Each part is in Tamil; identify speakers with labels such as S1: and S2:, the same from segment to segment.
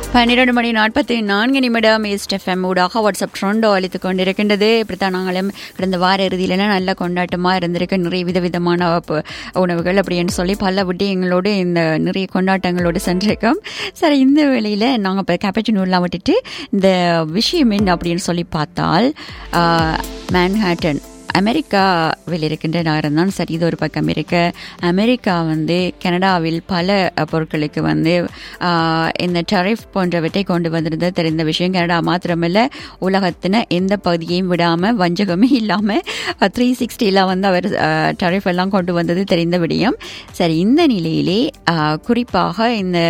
S1: பன்னிரண்டு மணி நாற்பத்தி நான்கு நிமிடம் ஈஸ்ட் எஃப்எம் ஊடாக வாட்ஸ்அப் ட்ரெண்டோ அளித்து கொண்டிருக்கின்றது இப்படித்தான் நாங்களும் கடந்த வார இறுதியிலலாம் நல்ல கொண்டாட்டமாக இருந்திருக்கு நிறைய விதவிதமான ப- உணவுகள் அப்படின்னு சொல்லி பல விடயங்களோடு இந்த நிறைய கொண்டாட்டங்களோடு சென்றிருக்கோம் சரி இந்த வேளையில் நாங்கள் இப்போ கேப்பச்சினூர்லாம் விட்டுட்டு இந்த விஷயம் என்ன அப்படின்னு சொல்லி பார்த்தால் மேன்ஹாட்டன் அமெரிக்காவில் இருக்கின்ற நகரம் தான் சரி இது ஒரு பக்கம் இருக்க அமெரிக்கா வந்து கனடாவில் பல அஹ், பொருட்களுக்கு வந்து ஆஹ், இந்த டரிஃப் போன்றவற்றை கொண்டு வந்திருந்த தெரிந்த விஷயம் கனடா மாத்திரமல்ல உலகத்தின எந்த பகுதியையும் விடாமல் வஞ்சகமே இல்லாமல் த்ரீ சிக்ஸ்டியில் வந்து அவர் டரிஃப் எல்லாம் கொண்டு வந்தது தெரிந்த விடயம் சரி இந்த நிலையிலே ஆஹ், குறிப்பாக இந்த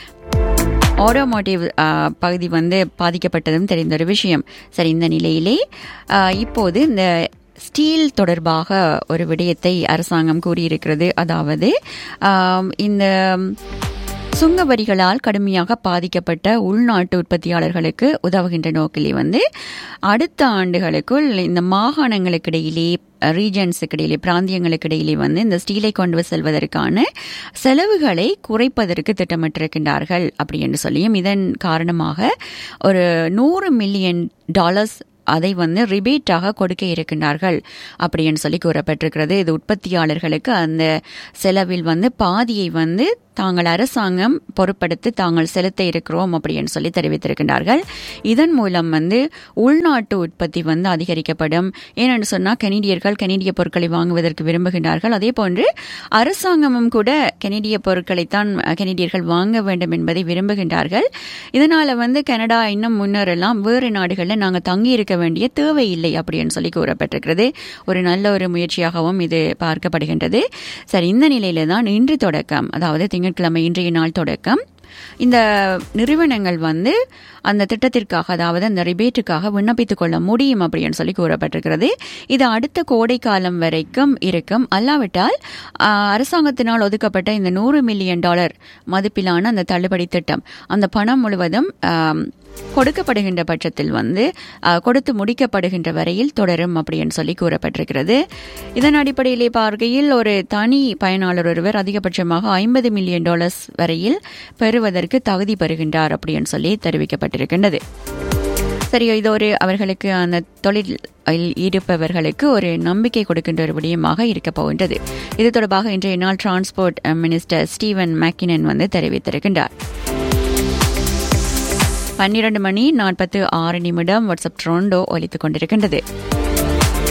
S1: ஆட்டோமோட்டிவ் பகுதி வந்து பாதிக்கப்பட்டதும் தெரிந்த ஒரு விஷயம் சரி இந்த நிலையிலே ஆ, இப்போது இந்த ஸ்டீல் தொடர்பாக ஒரு விடயத்தை அரசாங்கம் கூறியிருக்கிறது அதாவது ஆம், இந்த சுங்க வரிகளால் கடுமையாக பாதிக்கப்பட்ட உள்நாட்டு உற்பத்தியாளர்களுக்கு உதவுகின்ற நோக்கிலே வந்து அடுத்த ஆண்டுகளுக்குள் இந்த மாகாணங்களுக்கு இடையிலே ரீஜன்ஸுக்கு இடையிலே பிராந்தியங்களுக்கு இடையிலே வந்து இந்த ஸ்டீலை கொண்டு செல்வதற்கான செலவுகளை குறைப்பதற்கு திட்டமிட்டிருக்கின்றார்கள் அப்படி என்று சொல்லியும் இதன் காரணமாக ஒரு நூறு மில்லியன் டாலர்ஸ் அதை வந்து ரிபேட்டாக கொடுக்க இருக்கின்றார்கள் அப்படின்னு சொல்லி கூறப்பட்டிருக்கிறது இது உற்பத்தியாளர்களுக்கு அந்த செலவில் வந்து பாதியை வந்து தாங்கள் அரசாங்கம் பொறுப்படுத்தி தாங்கள் செலுத்த இருக்கிறோம் அப்படின்னு சொல்லி தெரிவித்திருக்கின்றார்கள் இதன் மூலம் வந்து உள்நாட்டு உற்பத்தி வந்து அதிகரிக்கப்படும் ஏனென்று சொன்னால் கனடியர்கள் கனடிய பொருட்களை வாங்குவதற்கு விரும்புகின்றார்கள் அதே போன்று அரசாங்கமும் கூட கனடிய பொருட்களைத்தான் கனடியர்கள் வாங்க வேண்டும் என்பதை விரும்புகின்றார்கள் இதனால வந்து கனடா இன்னும் முன்னரெல்லாம் வேறு நாடுகளில் நாங்கள் தங்கி இருக்க வேண்டிய தேவையில்லை அப்படின்னு சொல்லி கூறப்பட்டிருக்கிறது ஒரு நல்ல ஒரு முயற்சியாகவும் இது பார்க்கப்படுகின்றது சரி இந்த நிலையில தான் இன்று தொடக்கம் அதாவது திங்கட்கிழமை இன்றைய நாள் தொடக்கம் இந்த நிறுவனங்கள் வந்து அந்த திட்டத்திற்காக அதாவது அந்த ரிபேட்டுக்காக விண்ணப்பித்துக் கொள்ள முடியும் அப்படின்னு சொல்லி கூறப்பட்டிருக்கிறது இது அடுத்த கோடை காலம் வரைக்கும் இருக்கும் அல்லாவிட்டால் ஆஹ், அரசாங்கத்தினால் ஒதுக்கப்பட்ட இந்த நூறு மில்லியன் டாலர் மதிப்பிலான அந்த தள்ளுபடி திட்டம் அந்த பணம் முழுவதும் ஆம், கொடுக்கப்படுகின்ற பட்சத்தில் வந்து ஆஹ், கொடுத்து முடிக்கப்படுகின்ற வரையில் தொடரும் அப்படின்னு சொல்லி கூறப்பட்டிருக்கிறது இதன் அடிப்படையிலே பார்க்கையில் ஒரு தனி பயனாளர் ஒருவர் அதிகபட்சமாக ஐம்பது மில்லியன் டாலர்ஸ் வரையில் பெறுவதற்கு தகுதி பெறுகின்றார் அப்படின்னு சொல்லி தெரிவிக்கப்பட்டிருக்கின்றது சரி இது ஒரு அவர்களுக்கு அந்த தொழிலில் ஈடுபவர்களுக்கு ஒரு நம்பிக்கை கொடுக்கின்ற ஒரு விடயமாக இருக்க போகின்றது இது தொடர்பாக இன்றைய நாள் டிரான்ஸ்போர்ட் மினிஸ்டர் ஸ்டீவன் மேக்கினன் வந்து தெரிவித்திருக்கின்றார் பன்னிரண்டு மணி நாற்பத்து ஆறு நிமிடம் வாட்ஸ்அப் ட்ரோண்டோ ஒலித்துக் கொண்டிருக்கின்றது